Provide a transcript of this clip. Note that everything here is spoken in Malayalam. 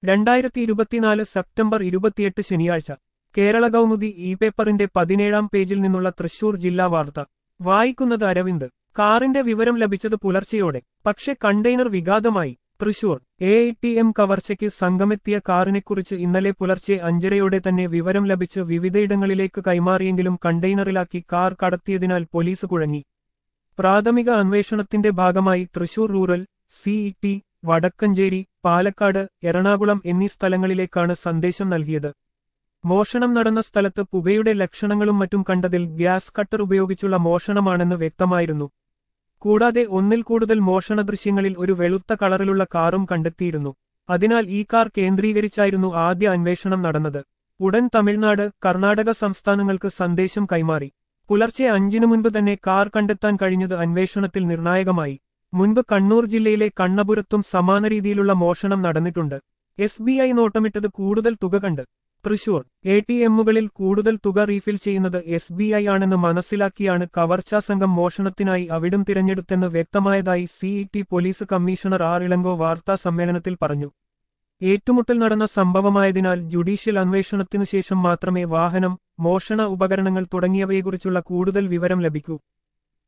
രണ്ടായിരത്തി ഇരുപത്തിനാല് സെപ്റ്റംബർ ഇരുപത്തിയെട്ട് ശനിയാഴ്ച കേരള കൗമുദി ഇ പേപ്പറിന്റെ പതിനേഴാം പേജിൽ നിന്നുള്ള തൃശൂർ ജില്ലാ വാർത്ത വായിക്കുന്നത് അരവിന്ദ് കാറിന്റെ വിവരം ലഭിച്ചത് പുലർച്ചെയോടെ പക്ഷെ കണ്ടെയ്നർ വിഘാതമായി Thrissur A I T M കവർച്ചയ്ക്ക് സംഘമെത്തിയ കാറിനെക്കുറിച്ച് ഇന്നലെ പുലർച്ചെ അഞ്ചരയോടെ തന്നെ വിവരം ലഭിച്ച് വിവിധയിടങ്ങളിലേക്ക് കൈമാറിയെങ്കിലും കണ്ടെയ്നറിലാക്കി കാർ കടത്തിയതിനാൽ പോലീസ് കുഴങ്ങി പ്രാഥമിക അന്വേഷണത്തിന്റെ ഭാഗമായി തൃശൂർ റൂറൽ സിഇടി വടക്കഞ്ചേരി പാലക്കാട് എറണാകുളം എന്നീ സ്ഥലങ്ങളിലേക്കാണ് സന്ദേശം നൽകിയത് മോഷണം നടന്ന സ്ഥലത്ത് പുകയുടെ ലക്ഷണങ്ങളും മറ്റും കണ്ടതിൽ ഗ്യാസ് കട്ടർ ഉപയോഗിച്ചുള്ള മോഷണമാണെന്ന് വ്യക്തമായിരുന്നു കൂടാതെ ഒന്നിൽ കൂടുതൽ മോഷണ ദൃശ്യങ്ങളിൽ ഒരു വെളുത്ത കളറിലുള്ള കാറും കണ്ടെത്തിയിരുന്നു അതിനാൽ ഈ കാർ കേന്ദ്രീകരിച്ചായിരുന്നു ആദ്യ അന്വേഷണം നടന്നത് ഉടൻ തമിഴ്നാട് കർണാടക സംസ്ഥാനങ്ങൾക്ക് സന്ദേശം കൈമാറി പുലർച്ചെ അഞ്ചിനു മുൻപ് തന്നെ കാർ കണ്ടെത്താൻ കഴിഞ്ഞത് അന്വേഷണത്തിൽ നിർണായകമായി മുൻപ് കണ്ണൂർ ജില്ലയിലെ കണ്ണപുരത്തും സമാന രീതിയിലുള്ള മോഷണം നടന്നിട്ടുണ്ട് എസ് ബി ഐ നോട്ടമിട്ടത് കൂടുതൽ തുക കണ്ട് തൃശൂർ എ ടി എമ്മുകളിൽ കൂടുതൽ തുക റീഫിൽ ചെയ്യുന്നത് എസ് ബി ഐ ആണെന്ന് മനസ്സിലാക്കിയാണ് കവർച്ചാ സംഘം മോഷണത്തിനായി അവിടം തിരഞ്ഞെടുത്തെന്ന് വ്യക്തമായതായി city police commissioner R Elango വാർത്താ സമ്മേളനത്തിൽ പറഞ്ഞു ഏറ്റുമുട്ടൽ നടന്ന സംഭവമായതിനാൽ ജുഡീഷ്യൽ അന്വേഷണത്തിനു ശേഷം മാത്രമേ വാഹനം മോഷണ ഉപകരണങ്ങൾ തുടങ്ങിയവയെക്കുറിച്ചുള്ള കൂടുതൽ വിവരം ലഭിക്കൂ